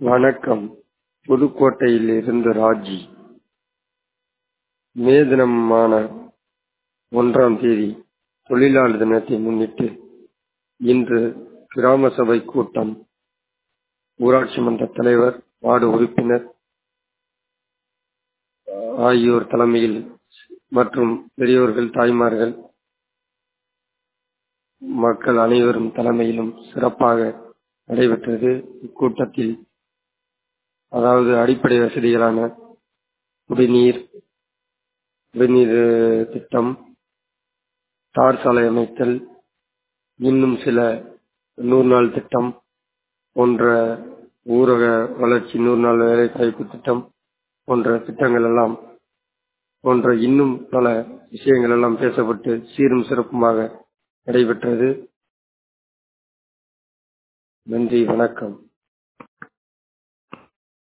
வணக்கம் புதுக்கோட்டையில் இருந்து ராஜி மே தினமான ஒன்றாம் தேதி தொழிலாளர் தினத்தை முன்னிட்டு இன்று கிராம சபை கூட்டம் ஊராட்சி மன்ற தலைவர் வார்டு உறுப்பினர் ஆகியோர் தலைமையில் மற்றும் பெரியோர்கள் தாய்மார்கள் மக்கள் அனைவரும் தலைமையிலும் சிறப்பாக நடைபெற்றது இக்கூட்டத்தில் அதாவது அடிப்படை வசதிகளான குடிநீர் குடிநீர் திட்டம் தார் சாலை அமைத்தல் இன்னும் சில நூறு நாள் திட்டம் போன்ற ஊரக வளர்ச்சி நூறு நாள் வேலை வாய்ப்பு திட்டம் போன்ற திட்டங்கள் எல்லாம் போன்ற இன்னும் பல விஷயங்கள் எல்லாம் பேசப்பட்டு சீரும் சிறப்புமாக நடைபெற்றது நன்றி வணக்கம்